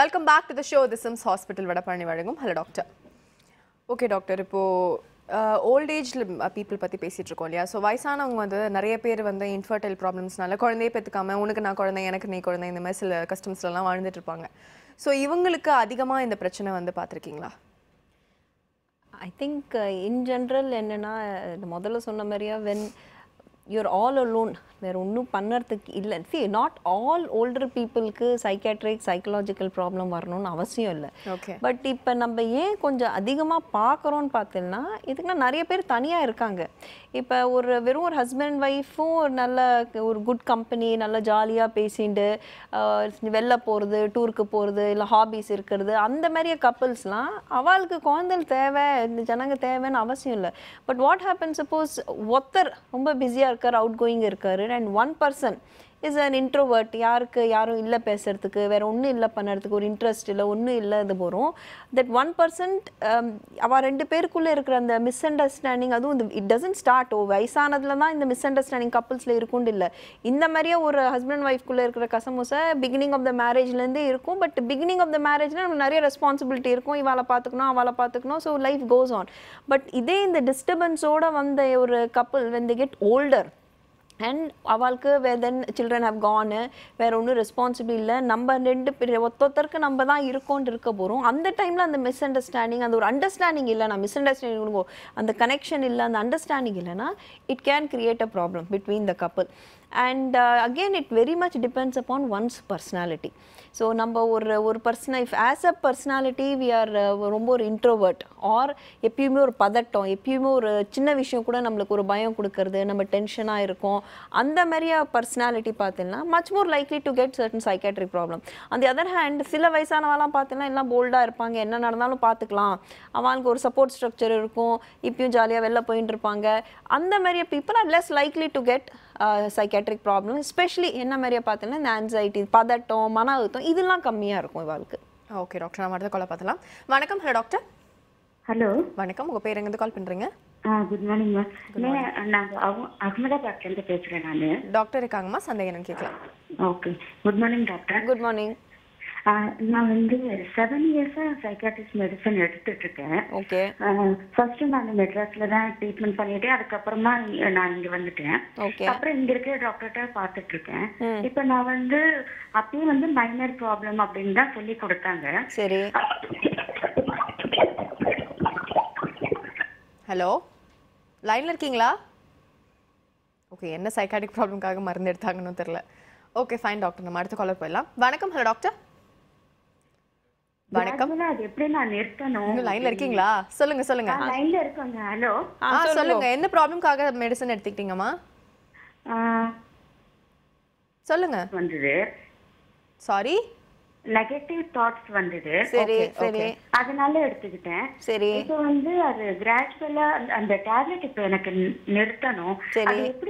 Welcome back to the show the SIMS hospital Vadapalani வழங்கும் hello doctor okay doctor இப்போது old ஏஜ்ல people பற்றி பேசிகிட்டு இருக்கோம் இல்லையா ஸோ வயசானவங்க வந்து நிறைய பேர் வந்து இன்ஃபர்டைல் ப்ராப்ளம்ஸ்னால குழந்தையே பெற்றுக்காம உனக்கு நான் குழந்தை எனக்கு நீ குழந்தை இந்த மாதிரி சில கஸ்டம்ஸ்லாம் வாழ்ந்துட்டு இருப்பாங்க ஸோ இவங்களுக்கு அதிகமாக இந்த பிரச்சனை வந்து பார்த்துருக்கீங்களா ஐ திங்க் இன் ஜென்ரல் என்னென்னா முதல்ல சொன்ன மாதிரியா வென் யூர் ஆல் அலோன் வேறு ஒன்றும் பண்ணுறதுக்கு இல்லை சி நாட் ஆல் ஓல்டர் பீப்புளுக்கு சைக்காட்ரிக் சைக்கலாஜிக்கல் ப்ராப்ளம் வரணும்னு அவசியம் இல்லை ஓகே பட் இப்போ நம்ம ஏன் கொஞ்சம் அதிகமாக பார்க்குறோன்னு பார்த்தீங்கன்னா இதுக்குன்னா நிறைய பேர் தனியாக இருக்காங்க இப்போ ஒரு வெறும் ஒரு ஹஸ்பண்ட் ஒய்ஃபும் ஒரு நல்ல ஒரு குட் கம்பெனி நல்லா ஜாலியாக பேசிட்டு ஆஹ், வெளில போகிறது டூருக்கு போகிறது இல்லை ஹாபீஸ் இருக்கிறது அந்த மாதிரியே கப்புள்ஸ்லாம் அவளுக்கு குழந்தைகள் தேவை இந்த ஜனங்க தேவைன்னு அவசியம் இல்லை பட் வாட் ஹேப்பன் சப்போஸ் ஒருத்தர் ரொம்ப பிஸியாக இருக்கார் அவுட் கோயிங் இருக்காரு and one person is an introvert யாருக்கு யாரும் இல்லை பேசுறதுக்கு வேற ஒன்றும் இல்லை பண்ணுறதுக்கு ஒரு இன்ட்ரெஸ்ட் இல்லை ஒன்றும் இல்லை இது வரும் தட் ஒன் பர்சன்ட் அவள் ரெண்டு பேருக்குள்ளே இருக்கிற அந்த மிஸ் அண்டர்ஸ்டாண்டிங் அதுவும் இந்த இட் டசன்ட் ஸ்டார்ட் ஓ வயசானதுல தான் இந்த மிஸ் அண்டர்ஸ்டாண்டிங் கப்புள்ஸில் இருக்கும்னு இல்லை இந்த மாதிரியே ஒரு ஹஸ்பண்ட் ஒய்ஃப்குள்ளே இருக்கிற கசமுசை பிகினிங் ஆஃப் த மேரேஜ்லேருந்தே இருக்கும் பட் பிகினிங் ஆஃப் த மேரேஜில் நமக்கு நிறைய ரெஸ்பான்சிபிலிட்டி இருக்கும் இவாளை பார்த்துக்கணும் அவளை பார்த்துக்கணும் so life goes on but இதே இந்த டிஸ்டர்பன்ஸோட வந்த ஒரு couple when they get older and அவளுக்கு வே தென் சில்ட்ரன் ஹவ் கானு வேற ஒன்றும் ரெஸ்பான்சிபிள் இல்லை நம்ம ரெண்டு பேர் ஒத்தொத்தருக்கு நம்ம தான் இருக்கோன்ட்டு இருக்க போகிறோம் அந்த டைமில் அந்த மிஸ் அண்டர்ஸ்டாண்டிங் அந்த ஒரு அண்டர்ஸ்டாண்டிங் இல்லை நான் மிஸ் அண்டர்ஸ்டாண்டிங் அந்த கனெக்ஷன் இல்லை அந்த அண்டர்ஸ்டாண்டிங் இல்லைன்னா it can create a problem between the couple and again it very much depends upon one's personality so நம்ம ஒரு ஒரு பர்சனை if as a personality we are ரொம்ப ஒரு இன்ட்ரோவர்ட் ஆர் எப்பயுமே ஒரு பதட்டம் எப்பயுமே ஒரு சின்ன விஷயம் கூட நம்மளுக்கு ஒரு பயம் கொடுக்கறது நம்ம டென்ஷனாக இருக்கும் அந்த மாதிரியா பர்சனாலிட்டி பார்த்தீங்கன்னா much more likely to get certain psychiatric problem அந்த அதர் ஹேண்ட் சில வயசானவெல்லாம் பார்த்தீங்கன்னா எல்லாம் போல்டாக இருப்பாங்க என்ன நடந்தாலும் பார்த்துக்கலாம் அவங்களுக்கு ஒரு சப்போர்ட் ஸ்ட்ரக்சர் இருக்கும் இப்பயும் ஜாலியாக வெளில போயிட்டு இருப்பாங்க அந்த மாதிரியா people are less likely to get psychiatric problem especially என்ன மாதிரியா பார்த்தீங்கன்னா இந்த ஆன்சைட்டி பதட்டம் மன அழுத்தம் இதெல்லாம் கம்மியாக இருக்கும் இவாளுக்கு ஓகே டாக்டர் நம்ம அடுத்த காலை பார்த்தலாம் வணக்கம் ஹலோ டாக்டர் ஹலோ வணக்கம் உங்கள் பேர் எங்கேருந்து கால் பண்ணுறீங்க குட் மார்னிங் மேம் நாங்கள் அகமதாபாத்லேருந்து பேசுகிறேன் நான் டாக்டர் இருக்காங்கம்மா சந்தேகம் என்னன்னு கேட்கலாம் okay good morning doctor good morning நான் வந்து செவன் இயர்ஸாக சைக்காட்ரிஸ்ட் மெடிசன் எடுத்துட்டு இருக்கேன் ஓகே ஃபர்ஸ்ட் நான் மெட்ராஸ்ல தான் ட்ரீட்மெண்ட் பண்ணிட்டு அதுக்கப்புறமா இங்க- நான் இங்க வந்துட்டேன் ஓகே அப்புறம் இங்க இருக்கிற டாக்டர்கிட்ட பார்த்துட்டு இருக்கேன் இப்போ நான் வந்து அப்பயும் வந்து மைனர் ப்ராப்ளம் அப்படின்னு தான் சொல்லி கொடுத்தாங்க சரி ஹலோ லைனில் இருக்கீங்களா ஓகே என்ன சைக்காட்டிக் ப்ராப்ளம்காக மருந்து எடுத்தாங்கன்னு தெரில ஓகே ஃபைன் டாக்டர் நம்ம அடுத்த காலர் போயிடலாம் வணக்கம் ஹலோ டாக்டர் வணக்கம் Actually, அது எப்படி நான் நிறுத்தணும் இன்னும் லைன்ல இருக்கீங்களா சொல்லுங்க சொல்லுங்க லைன்ல இருக்கோங்க ஹலோ ஆ சொல்லுங்க என்ன ப்ராப்ளம்காக மெடிசன் எடுத்துக்கிட்டீங்கம்மா சொல்லுங்க வந்தது சாரி நெகட்டிவ் தாட்ஸ் வந்தது சரி Okay, சரி okay. அதனால எடுத்துக்கிட்டேன் சரி இப்போ வந்து அது கிராஜுவலா அந்த டேப்லெட் இப்போ எனக்கு நி- நிறுத்தணும் சரி. அது எப்படி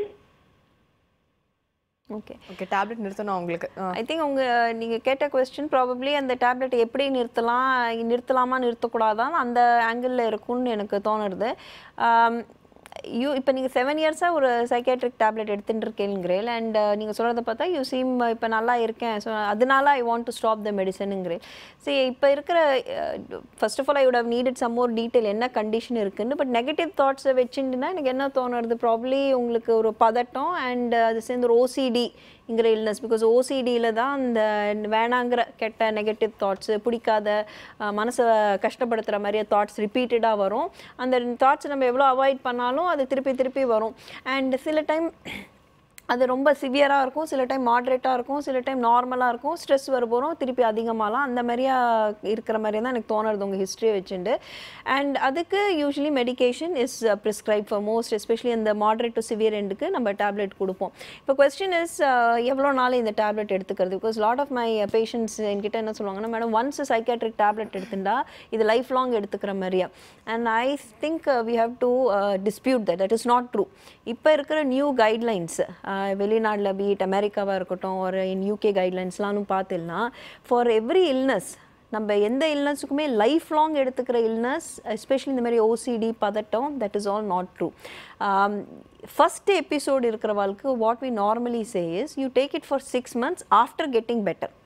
ஓகே ஓகே டேப்லெட் நிறுத்தணும் உங்களுக்கு ஆ. ஐ திங்க் உங்க நீங்க கேட்ட கொஸ்டின் ப்ராபப்ளி அந்த டேப்லெட் எப்படி நிறுத்தலாம் நிறுத்தலாமா நிறுத்தக்கூடாதான் அந்த ஆங்கிளில் இருக்கும்னு எனக்கு தோணுறது யூ இப்போ நீங்கள் செவன் இயர்ஸாக ஒரு சைக்காட்ரிக் டேப்லெட் எடுத்துட்டு இருக்கீங்கிறேன் அண்ட் நீங்கள் சொல்கிறத பார்த்தா யூ சீம் இப்போ நல்லா இருக்கேன் ஸோ அதனால I want to stop the மெடிசனுங்கிறேன் சரி இப்போ இருக்கிற first of all I would have needed some more detail என்ன கண்டிஷன் இருக்குன்னு பட் நெகட்டிவ் தாட்ஸை வச்சுட்டுனா எனக்கு என்ன தோணுறது ப்ராப்ளி உங்களுக்கு ஒரு பதட்டம் அண்ட் அது சேர்ந்து ஒரு ஓசிடி ங்கிற இல்னஸ் பிகாஸ் ஓசிடியில் தான் அந்த வேணாங்கிற கெட்ட நெகட்டிவ் தாட்ஸு பிடிக்காத அஹ், மனசை கஷ்டப்படுத்துகிற மாதிரியே தாட்ஸ் ரிப்பீட்டடாக வரும் அந்த தாட்ஸ் நம்ம எவ்வளோ அவாய்ட் பண்ணாலும் அது திருப்பி திருப்பி வரும் அண்ட் சில டைம் அது ரொம்ப சிவியராக இருக்கும் சில டைம் மாட்ரேட்டாக இருக்கும் சில டைம் நார்மலாக இருக்கும் ஸ்ட்ரெஸ் வரப்போகிறோம் திருப்பி அதிகமாகலாம் அந்த மாதிரியா இருக்கிற மாதிரி தான் எனக்கு தோணுறது உங்கள் ஹிஸ்ட்ரியை வச்சுட்டு அண்ட் அதுக்கு usually medication is prescribe for most especially இந்த மாட்ரேட் டு சிவியர் எண்டுக்கு நம்ம டேப்லெட் கொடுப்போம் இப்போ கொஸ்டின் இஸ் எவ்வளோ நாள் இந்த டேப்லெட் எடுத்துக்கிறது because lot of my patients என்கிட்ட என்ன சொல்லுவாங்கன்னா மேடம் ஒன்ஸ் சைக்காட்ரிக் டேப்லெட் எடுத்துட்டா இது லைஃப் லாங் எடுத்துக்கிற மாதிரியா and I think we have to dispute that that is not true இப்போ இருக்கிற நியூ கைட்லைன்ஸ் வெளிநாட்டில் பீட் அமெரிக்காவாக இருக்கட்டும் ஒரு இன் யூகே கைட்லைன்ஸ்லாம் பார்த்தீங்கன்னா ஃபார் எவ்ரி இல்னஸ் நம்ம எந்த இல்னஸுக்குமே லைஃப் லாங் எடுத்துக்கிற இல்னஸ் எஸ்பெஷலி இந்த மாதிரி ஓசிடி பதட்டம் that is all not true first episode இருக்கிற வாழ்க்கை what we normally say is you take it for six months after getting better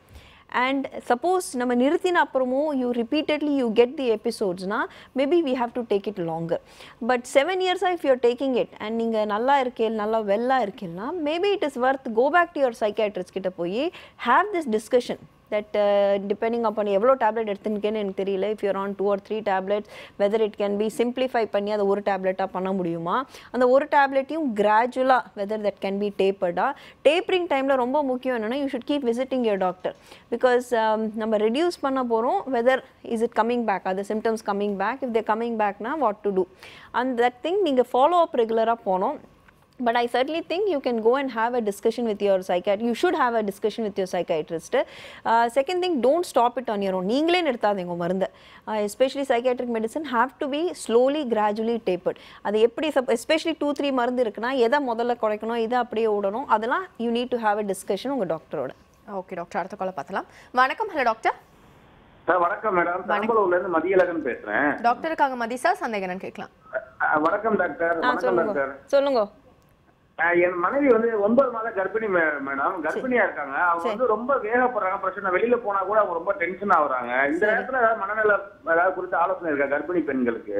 and suppose நம்ம நிறுத்தின அப்புறமும் you repeatedly you get the எபிசோட்ஸ்னா maybe we have to take it longer but seven இயர்ஸாக if you're taking it and நீங்கள் நல்லா இருக்கேன் நல்லா வெல்லாக இருக்கேன்னா maybe it is worth go back to your psychiatrist கிட்ட போய் have this discussion that depending upon எவ்வளோ டேப்லெட் எடுத்துருக்கேன்னு எனக்கு தெரியல if you're on two or three tablets whether it can be simplify பண்ணி அதை ஒரு டேப்லெட்டாக பண்ண முடியுமா அந்த ஒரு டேப்லெட்டையும் கிராஜுவலாக வெதர் தட் கேன் பி டேப்பர்டாக டேப்பரிங் டைமில் ரொம்ப முக்கியம் என்னென்னா you should keep visiting your doctor because நம்ம ரெடியூஸ் பண்ண போகிறோம் whether is it coming back அது symptoms coming back if they coming பேக்னா what to do and that thing நீங்கள் ஃபாலோ அப் ரெகுலராக போனோம் but i certainly think you can go and have a discussion with your psychiatrist you should have a discussion with your psychiatrist uh, second thing don't stop it on your own நீங்களே நிறுத்தாதீங்க மருந்து especially psychiatric medicine have to be slowly gradually tapered அது எப்படி sub especially two three மருந்து இருக்குன்னா எதை முதல்ல குறைக்கணும் இதை அப்படியே விடணும் அதெல்லாம் you need to have a discussion உங்கள் டாக்டரோட ஓகே டாக்டர் அடுத்த காலை பார்த்தலாம் வணக்கம் ஹலோ டாக்டர் சார் வணக்கம் மேடம் பெரம்பலூர்ல இருந்து மதியழகன் பேசுறேன் டாக்டர் இருக்காங்க மதிசா சந்தேகம் என்னன்னு கேட்கலாம் அஹ், வணக்கம் டாக்டர் ஆ வணக்கம் சொல்லுங்க டாக்டர் சொல்லுங்க அஹ், என் மனைவி வந்து ஒன்பது மாத கர்ப்பிணி மே- மேடம் கர்ப்பிணியா இருக்காங்க அவங்க வந்து ரொம்ப வேகப்படுறாங்க பிரச்சனை வெளியில போனா கூட அவங்க ரொம்ப டென்ஷன் ஆகுறாங்க இந்த நேரத்துல ஏதாவது மனநல ஏதாவது குறித்து ஆலோசனை இருக்கா கர்ப்பிணி பெண்களுக்கு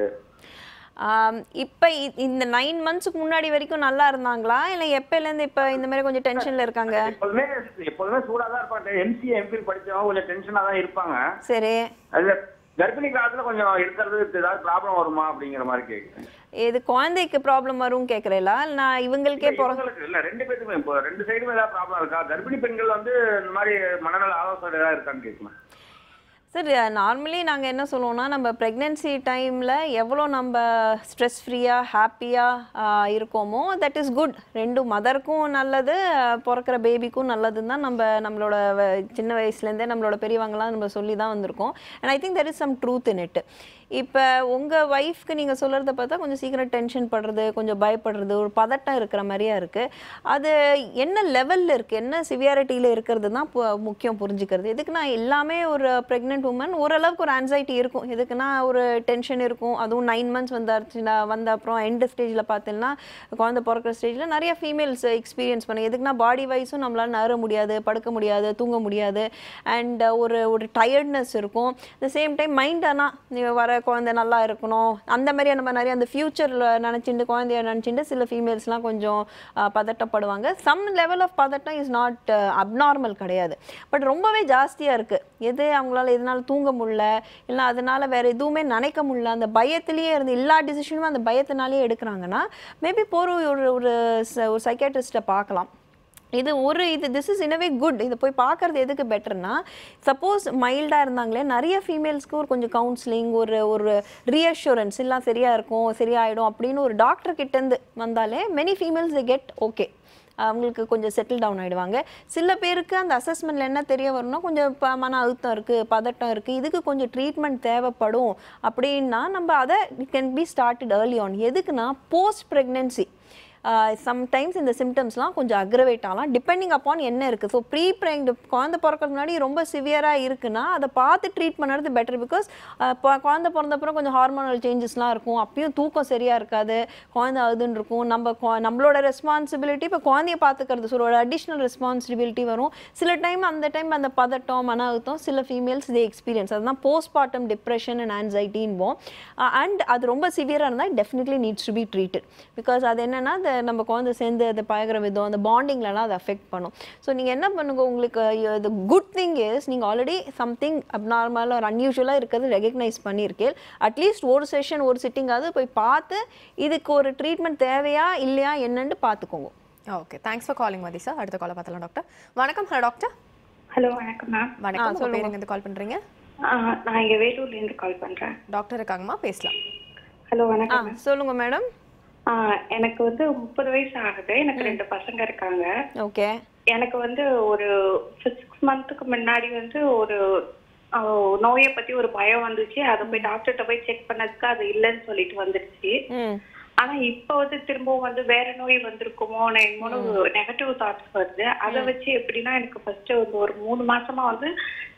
இப்போ இந்த நைன் மந்த்ஸ்க்கு முன்னாடி வரைக்கும் நல்லா இருந்தாங்களா இல்லை எப்போலேருந்து இப்போ இந்த மாதிரி கொஞ்சம் டென்ஷனில் இருக்காங்க எப்போதுமே எப்போதுமே சூடா தான் இருப்பாங்க எம்சிஏ எம்பில் படிச்சவங்க கொஞ்சம் டென்ஷனா தான் இருப்பாங்க சரி அதுல கர்ப்பிணி காலத்துல கொஞ்சம் இருக்கிறது ஏதாவது ப்ராப்ளம் வருமா அப்படிங்கிற மாதிரி கேக்குறேன் இது குழந்தைக்கு ப்ராப்ளம் வரும் கேட்குறீங்களா நான் இவங்களுக்கே போகிற இவங்களுக்கு இல்ல ரெண்டு பேருக்குமே இப்போ ரெண்டு சைடுமே ஏதாவது ப்ராப்ளம் இருக்கா கர்ப்பிணி பெண்கள் வந்து இந்த மாதிரி மனநல ஆலோசனை ஏதாவது இருக்கான்னு கேட்கலாம் சார் நார்மலி நாங்கள் என்ன சொல்லுவோம்னா நம்ம ப்ரெக்னென்சி டைமில் எவ்வளோ நம்ம ஸ்ட்ரெஸ் ஃப்ரீயாக ஹாப்பியாக இருக்கோமோ தட் இஸ் குட் ரெண்டு மதருக்கும் நல்லது அஹ், பிறக்கிற பேபிக்கும் நல்லதுன்னு தான் நம்ம நம்மளோட வ- சின்ன வயசுலேருந்தே நம்மளோட பெரியவங்கலாம் நம்ம சொல்லி தான் வந்திருக்கோம் and I think there is some truth in it இப்போ உங்கள் ஒய்ஃப்க்கு நீங்கள் சொல்கிறத பார்த்தா கொஞ்சம் சீக்கிரம் டென்ஷன் படுறது கொஞ்சம் பயப்படுறது ஒரு பதட்டம் இருக்கிற மாதிரியா இருக்குது அது என்ன லெவலில் இருக்குது என்ன சிவியாரிட்டியில் இருக்கிறது தான் பு- முக்கியம் புரிஞ்சுக்கிறது எதுக்குன்னா எல்லாமே ஒரு ப்ரெக்னென்ட் உமன் ஓரளவுக்கு ஒரு ஆன்சைட்டி இருக்கும் எதுக்குன்னா ஒரு டென்ஷன் இருக்கும் அதுவும் நைன் மந்த்ஸ் வந்தாச்சுன்னா வந்த அப்புறம் எண்ட் ஸ்டேஜில் பார்த்தீங்கன்னா குழந்தை பிறக்கிற ஸ்டேஜில் நிறைய ஃபீமேல்ஸ் எக்ஸ்பீரியன்ஸ் பண்ணி எதுக்குன்னா பாடி வைஸும் நம்மளால நகர முடியாது படுக்க முடியாது தூங்க முடியாது அண்ட் ஒரு ஒரு டயர்ட்னஸ் இருக்கும் த சேம் டைம் மைண்ட் ஆனால் வர குழந்தை நல்லா இருக்கணும் அந்த மாதிரியா நம்ம நிறைய அந்த ஃப்யூச்சரில் நினச்சிட்டு குழந்தைய நினச்சிட்டு சில ஃபீமேல்ஸ்லாம் கொஞ்சம் அஹ், பதட்டப்படுவாங்க சம் லெவல் ஆஃப் பதட்டம் இஸ் நாட் அப்நார்மல் கிடையாது பட் ரொம்பவே ஜாஸ்தியாக இருக்குது எது அவங்களால எதனால தூங்க முடியல இல்லை அதனால வேற எதுவுமே நினைக்க முடியல அந்த பயத்திலேயே இருந்து எல்லா டிசிஷனும் அந்த பயத்தினாலே எடுக்கிறாங்கன்னா மேபி போகிற ஒரு ஒரு ச- ஒரு சைக்காட்ரிஸ்ட்டை பார்க்கலாம் இது ஒரு இது திஸ் இஸ் இனவே குட் இதை போய் பார்க்கறது எதுக்கு பெட்டர்னா சப்போஸ் மைல்டாக இருந்தாங்களே நிறைய ஃபீமேல்ஸ்க்கு ஒரு கொஞ்சம் கவுன்சிலிங் ஒரு ஒரு ரீஅஷூரன்ஸ் எல்லாம் சரியாக இருக்கும் சரியாயிடும் அப்படின்னு ஒரு டாக்டர் கிட்டேருந்து வந்தாலே மெனி ஃபீமேல்ஸ் கெட் ஓகே அவங்களுக்கு கொஞ்சம் செட்டில் டவுன் ஆகிடுவாங்க சில பேருக்கு அந்த அசஸ்மெண்ட்டில் என்ன தெரிய வரும்னா கொஞ்சம் ப மன அழுத்தம் இருக்குது பதட்டம் இருக்குது இதுக்கு கொஞ்சம் ட்ரீட்மெண்ட் தேவைப்படும் அப்படின்னா நம்ம அதை can be started early on எதுக்குன்னா போஸ்ட் ப்ரெக்னென்சி சம்டைம்ஸ் இந்த சிம்டம்ஸ்லாம் கொஞ்சம் அக்ரவேட் ஆகலாம் டிபெண்டிங் அப்பான் என்ன இருக்குது ஸோ ப்ரீ ப்ரெக்னென்ட் குழந்தை பிறக்கிறதுக்கு முன்னாடி ரொம்ப சிவியராக இருக்குன்னா அதை பார்த்து ட்ரீட் பண்ணுறது பெட்டர் பிகாஸ் குழந்தை பிறந்தப்புறம் கொஞ்சம் ஹார்மோனல் சேஞ்சஸ்லாம் இருக்கும் அப்பயும் தூக்கம் சரியாக இருக்காது குழந்தை அழுதுன்னு இருக்கும் நம்ம கொ- நம்மளோட ரெஸ்பான்சிபிலிட்டி இப்போ குழந்தைய பார்த்துக்கிறது ஸோ ஒரு அடிஷ்னல் ரெஸ்பான்சிபிலிட்டி வரும் சில டைம் அந்த டைம் அந்த பதட்டம் மன அழுத்தம் சில ஃபீமேல்ஸ் தே எக்ஸ்பீரியன்ஸ் அதுதான் போஸ்ட்மார்ட்டம் டிப்ரெஷன் அண்ட் ஆன்சைட்டின்போம் அண்ட் அது ரொம்ப சிவியராக இருந்தால் definitely needs to be treated because அது என்னன்னா அந்த நம்ம குழந்தை சேர்ந்து அதை பழகுற விதம் அந்த பாண்டிங்லலாம் அதை அஃபெக்ட் பண்ணும் ஸோ நீங்கள் என்ன பண்ணுங்க உங்களுக்கு த குட் திங் இஸ் நீங்கள் ஆல்ரெடி சம்திங் அப்நார்மலாக ஒரு அன்யூஷுவலாக இருக்கிறது ரெகக்னைஸ் பண்ணியிருக்கேன் அட்லீஸ்ட் ஒரு செஷன் ஒரு சிட்டிங்காவது போய் பார்த்து இதுக்கு ஒரு ட்ரீட்மெண்ட் தேவையா இல்லையா என்னன்னு பார்த்துக்கோங்க ஓகே தேங்க்ஸ் ஃபார் காலிங் மதிசா அடுத்த காலை பார்த்தலாம் டாக்டர் வணக்கம் ஹலோ டாக்டர் ஹலோ வணக்கம் மேம் வணக்கம் உங்க பேர் எங்கேருந்து கால் பண்றீங்க நான் இங்க வேலூர்ல இருந்து கால் பண்றேன் டாக்டர் இருக்காங்கம்மா பேசலாம் ஹலோ ஆ வணக்கம் சொல்லுங்க மேடம் ஆ, எனக்கு வந்து முப்பது வயசு ஆகுது எனக்கு ரெண்டு பசங்க இருக்காங்க ஓகே எனக்கு வந்து ஒரு சிக்ஸ் மந்த்துக்கு முன்னாடி வந்து ஒரு ஆ, நோயை பத்தி ஒரு பயம் வந்துச்சு அதை போய் டாக்டர்கிட்ட போய் செக் பண்ணதுக்கு அது இல்லைன்னு சொல்லிட்டு வந்துடுச்சு ம் ஆனா இப்ப வந்து திரும்பவும் வந்து வேற நோய் வந்திருக்குமோ என்னமோ நெகட்டிவ் தாட்ஸ் வருது அதை வச்சு எப்படின்னா எனக்கு ஃபர்ஸ்ட் வந்து ஒரு மூணு மாசமா வந்து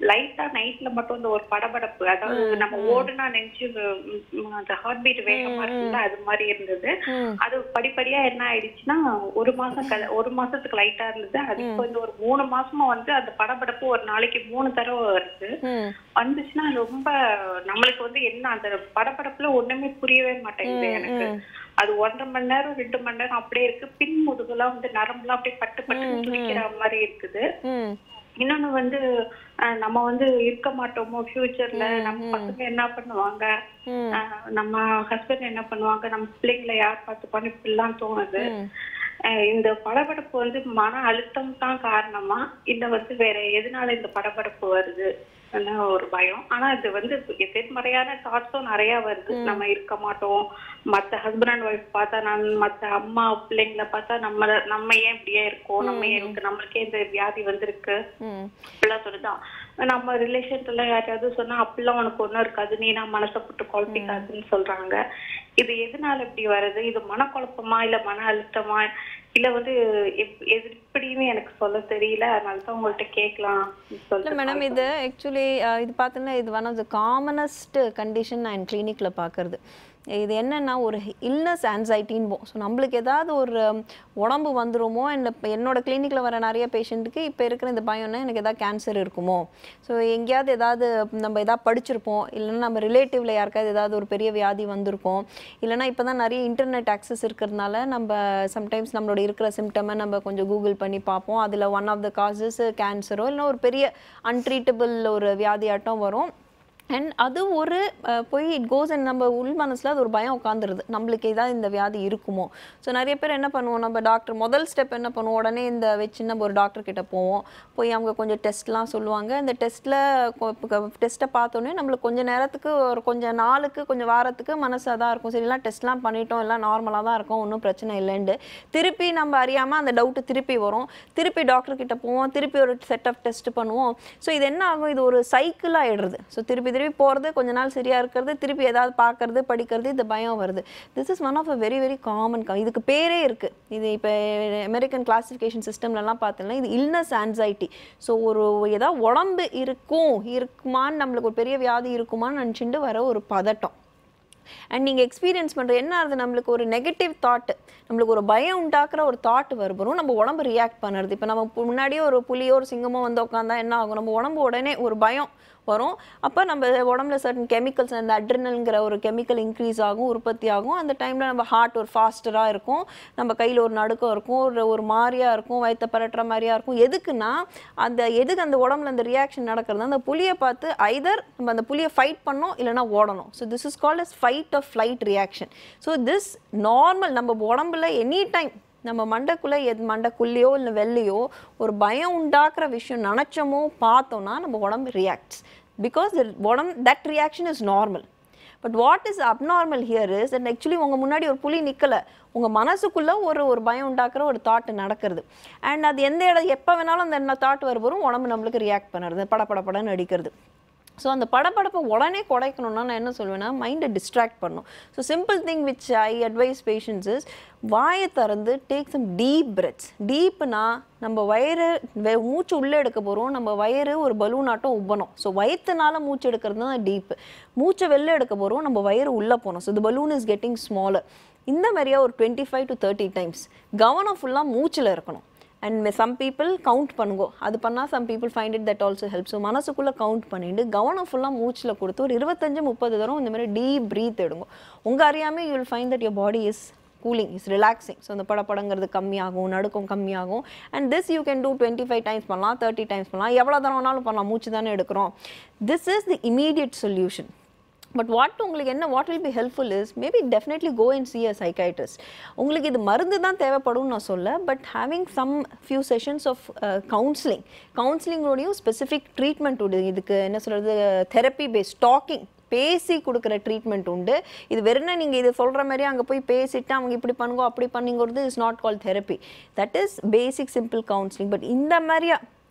லைட்டா நைட்ல மட்டும் இந்த ஒரு படபடப்பு அதாவது நம்ம ஓடுனா நினைச்சு உம், அந்த ஹார்ட் பீட் வேகமா இருக்குல்ல அது மாதிரி இருந்தது அது படிப்படியா என்ன ஆயிடுச்சுன்னா ஒரு மாசம் கழ- ஒரு மாசத்துக்கு லைட்டா இருந்தது அது இப்போ இந்த ஒரு மூணு மாசமா வந்து அந்த படபடப்பு ஒரு நாளைக்கு மூணு தடவை வருது ம் வந்துச்சுன்னா ரொம்ப நம்மளுக்கு வந்து என்ன அந்த படபடப்புல ஒண்ணுமே புரியவே மாட்டேங்குது எனக்கு அது ஒன்றரை மணி நேரம் ரெண்டு மணி நேரம் அப்படியே இருக்கு பின் முதுகுலாம் வந்து நரம்புலாம் அப்படியே பட்டு பட்டு துடிக்கிற மாதிரி இருக்குது ம் இன்னொன்னு வந்து அஹ், நம்ம வந்து இருக்க மாட்டோமோ ஃபியூச்சர்ல நம்ம பசங்க என்ன பண்ணுவாங்க அஹ், நம்ம ஹஸ்பண்ட் என்ன பண்ணுவாங்க நம்ம பிள்ளைங்களை யார் பார்த்துப்பான்னு இப்படிலாம் தோணுது அஹ், இந்த படபடப்பு வந்து மன அழுத்தம் தான் காரணமா இல்ல வந்து வேற எதனால இந்த படபடப்பு வருது ன்னு ஒரு பயம் ஆனா இது வந்து எதிர்மறையான தாட்ஸும் நிறைய வருது நம்ம இருக்க மாட்டோம் மத்த ஹஸ்பண்ட் அண்ட் ஒய்ஃப் பார்த்தா நான் மத்த அம்மா பிள்ளைங்களை பார்த்தா நம்ம நம்ம ஏன் இப்படியே இருக்கோம் நம்ம ஏன் இருக்கு நம்மளுக்கே இந்த வியாதி வந்திருக்கு ம் அப்படிலாம் சொல்லிதான் நம்ம ரிலேஷன்ல யாரையாவது சொன்னா அப்படிலாம் உனக்கு ஒண்ணும் இருக்காது நீ நான் மனசை போட்டு குழப்பிக்காதுன்னு சொல்றாங்க இது எதனால இப்படி வருது இது மனக்குழப்பமா இல்ல மன அழுத்தமா இல்ல வந்து எப்- எது எப்படின்னு எனக்கு சொல்ல தெரியல அதனால தான் உங்கள்ட்ட கேட்கலாம் இல்லை சொல்லிட்டு மேடம் இது ஆக்சுவலி இது பார்த்தீங்கன்னா இது one of the commonest condition நான் கிளினிக்கில் பார்க்குறது இது என்னன்னா ஒரு இல்னஸ் ஆன்சைட்டின்போம் ஸோ நம்மளுக்கு ஏதாவது ஒரு um, உடம்பு வந்துருமோ இந்த இப்போ என்னோட கிளினிக்கில் வர நிறைய பேஷண்ட்டுக்கு இப்போ இருக்கிற இந்த பயம்னா எனக்கு ஏதாவது கேன்சர் இருக்குமோ ஸோ எங்கேயாவது ஏதாவது நம்ம ஏதாவது படிச்சிருப்போம் இல்லைன்னா நம்ம ரிலேட்டிவ்ல யாருக்காவது ஏதாவது ஒரு பெரிய வியாதி வந்திருக்கும் இல்லைன்னா இப்போ தான் நிறைய இன்டர்நெட் ஆக்சஸ் இருக்கிறதுனால நம்ம சம்டைம்ஸ் நம்மளோட இருக்கிற சிம்டமை நம்ம கொஞ்சம் கூகுள் பண்ணி பார்ப்போம் அதில் ஒன் ஆஃப் த காசஸ் கேன்சரோ இல்லைன்னா ஒரு பெரிய அன்ட்ரீட்டபிள் ஒரு வியாதியாட்டம் வரும் அண்ட் அது ஒரு அஹ், போய் இட் கோஸ் அண்ட் நம்ம உள் மனசில் அது ஒரு பயம் உட்காந்துருது நம்மளுக்கு ஏதாவது இந்த வியாதி இருக்குமோ ஸோ நிறைய பேர் என்ன பண்ணுவோம் நம்ம டாக்டர் முதல் ஸ்டெப் என்ன பண்ணுவோம் உடனே இந்த வச்சு நம்ம ஒரு டாக்டர் கிட்ட போவோம் போய் அவங்க கொஞ்சம் டெஸ்ட்லாம் சொல்லுவாங்க இந்த டெஸ்ட்டில் டெஸ்ட்டை பார்த்தோன்னே நம்மளுக்கு கொஞ்சம் நேரத்துக்கு ஒரு கொஞ்சம் நாளுக்கு கொஞ்சம் வாரத்துக்கு மனசாக தான் இருக்கும் சரி எல்லாம் டெஸ்ட்லாம் பண்ணிட்டோம் எல்லாம் நார்மலாக தான் இருக்கும் ஒன்றும் பிரச்சனை இல்லைண்டு திருப்பி நம்ம அறியாமல் அந்த டவுட்டு திருப்பி வரும் திருப்பி டாக்டர் கிட்ட போவோம் திருப்பி ஒரு செட் ஆஃப் டெஸ்ட் பண்ணுவோம் ஸோ இது என்ன ஆகும் இது ஒரு சைக்கிள் ஆயிடுறது ஸோ திருப்பி திருப்பி போகிறது கொஞ்ச நாள் சரியா இருக்கிறது திருப்பி ஏதாவது பார்க்கறது படிக்கிறது இந்த பயம் வருது this is one of a very very common இதுக்கு பேரே இருக்குது இது இப்போ அமெரிக்கன் கிளாசிஃபிகேஷன் சிஸ்டம்லலாம் பார்த்தீங்கன்னா இது இல்னஸ் ஆன்சைட்டி ஸோ ஒரு ஏதாவது உடம்பு இருக்கும் இருக்குமான்னு நம்மளுக்கு ஒரு பெரிய வியாதி இருக்குமான்னு நினச்சிட்டு வர ஒரு பதட்டம் அண்ட் நீங்கள் எக்ஸ்பீரியன்ஸ் பண்ணுற என்ன ஆகுது நம்மளுக்கு ஒரு நெகட்டிவ் தாட் நம்மளுக்கு ஒரு பயம் உண்டாக்குற ஒரு தாட் வரும் நம்ம உடம்பு ரியாக்ட் பண்ணுறது இப்போ நம்ம பு- முன்னாடியே ஒரு புலியோ ஒரு சிங்கமோ வந்து உட்காந்தா என்ன ஆகும் நம்ம உடம்பு உடனே ஒரு பயம் வரும் அப்போ நம்ம உடம்புல சர்டன் கெமிக்கல்ஸ் அந்த அட்ரினல்ங்கிற ஒரு கெமிக்கல் இன்க்ரீஸ் ஆகும் உற்பத்தி ஆகும் அந்த டைமில் நம்ம ஹார்ட் ஒரு ஃபாஸ்டராக இருக்கும் நம்ம கையில் ஒரு நடுக்கம் இருக்கும் ஒரு ஒரு மாதிரியாக இருக்கும் வயிற்ற பரட்டுற மாதிரியா இருக்கும் எதுக்குன்னா அந்த எதுக்கு அந்த உடம்புல அந்த ரியாக்ஷன் நடக்கிறது அந்த புலியை பார்த்து ஐதர் நம்ம அந்த புலியை ஃபைட் பண்ணோம் இல்லைன்னா ஓடணும் so this is called as fight of flight reaction so this normal நம்ம உடம்புல எனி டைம் நம்ம மண்டைக்குள்ளே எது மண்டைக்குள்ளேயோ இல்லை வெளிலையோ ஒரு பயம் உண்டாக்குற விஷயம் நினச்சோமோ பார்த்தோம்னா நம்ம உடம்பு ரியாக்ட்ஸ் பிகாஸ் உடம்பு that reaction is normal but what is abnormal here is and actually உங்கள் முன்னாடி ஒரு புலி நிற்கலை உங்கள் மனசுக்குள்ளே ஒரு ஒரு பயம் உண்டாக்குற ஒரு தாட் நடக்கிறது அண்ட் அது எந்த இடம் எப்போ வேணாலும் அந்த தாட் வரும் உடம்பு நம்மளுக்கு ரியாக்ட் பண்ணுறது பட பட படன்னு அடிக்கிறது ஸோ அந்த படபடப்பை உடனே குறைக்கணும்னா நான் என்ன சொல்லுவேன்னா மைண்டை டிஸ்ட்ராக்ட் பண்ணும் so simple thing which I advise patients is வாயை திறந்து டேக் சம் டீப் பிரெத்ஸ் டீப்னா நம்ம வயிறு வே மூச்சு உள்ளே எடுக்க போகிறோம் நம்ம வயிறு ஒரு பலூன் ஆட்டம் உப்பணும் ஸோ வயிற்றுனால மூச்சு எடுக்கிறது தான் டீப் மூச்சை வெளில எடுக்க போகிறோம் நம்ம வயிறு உள்ளே போகணும் so the balloon is getting smaller இந்த மாதிரியா ஒரு twenty five to thirty times கவனம் ஃபுல்லாக மூச்சில் இருக்கணும் அண்ட் சம் பீப்புள் கவுண்ட் பண்ணுங்கோ அது பண்ணால் some people find it that also help so மனசுக்குள்ளே கவுண்ட் பண்ணிட்டு கவனம் ஃபுல்லாக மூச்சில் கொடுத்து ஒரு இருபத்தஞ்சு முப்பது தரம் இந்த மாதிரி டீப் ப்ரீத் எடுங்க உங்கள் அறியாமல் you will find that your body is cooling is relaxing so அந்த படப்படங்கிறது கம்மியாகும் நடுக்கம் கம்மியாகும் and this you can do twenty five times பண்ணலாம் தேர்ட்டி டைம்ஸ் பண்ணலாம் எவ்வளோ தரம் வேணாலும் பண்ணலாம் மூச்சு தானே எடுக்கிறோம் this is the immediate solution but what உங்களுக்கு என்ன what will be helpful is maybe definitely go and see a psychiatrist உங்களுக்கு இது மருந்து தான் தேவைப்படும்னு நான் சொல்ல but having some few sessions of counselling கவுன்சிலிங்கோடையும் ஸ்பெசிஃபிக் ட்ரீட்மெண்ட் உண்டு இதுக்கு என்ன சொல்கிறது தெரப்பி பேஸ் டாக்கிங் பேசி கொடுக்குற ட்ரீட்மெண்ட் உண்டு இது வெறும் நீங்கள் இது சொல்கிற மாதிரி அங்கே போய் பேசிட்டு அவங்க இப்படி பண்ணுங்க அப்படி பண்ணுங்கிறது is not call therapy that is basic simple counselling but இந்த மாதிரியா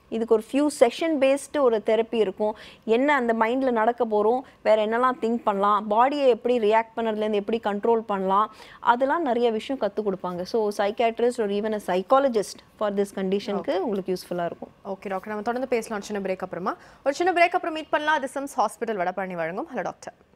இதுக்கு ஒரு ஃபியூ செஷன் பேஸ்டு ஒரு தெரப்பி இருக்கும் என்ன அந்த மைண்டில் நடக்க போகிறோம் வேறு என்னெல்லாம் திங்க் பண்ணலாம் பாடியை எப்படி ரியாக்ட் பண்ணுறதுலேருந்து எப்படி கண்ட்ரோல் பண்ணலாம் அதெல்லாம் நிறைய விஷயம் கற்றுக் கொடுப்பாங்க ஸோ சைக்காட்ரிஸ்ட் ஒரு even a psychologist for this கண்டிஷனுக்கு உங்களுக்கு யூஸ்ஃபுல்லாக இருக்கும் ஓகே டாக்டர் நம்ம தொடர்ந்து பேசலாம் சின்ன பிரேக் அப்புறமா ஒரு சின்ன பிரேக் அப்புறம் மீட் பண்ணலாம் அது சிம்ஸ் ஹாஸ்பிட்டல் வடபழனி வழங்கும் ஹலோ டாக்டர்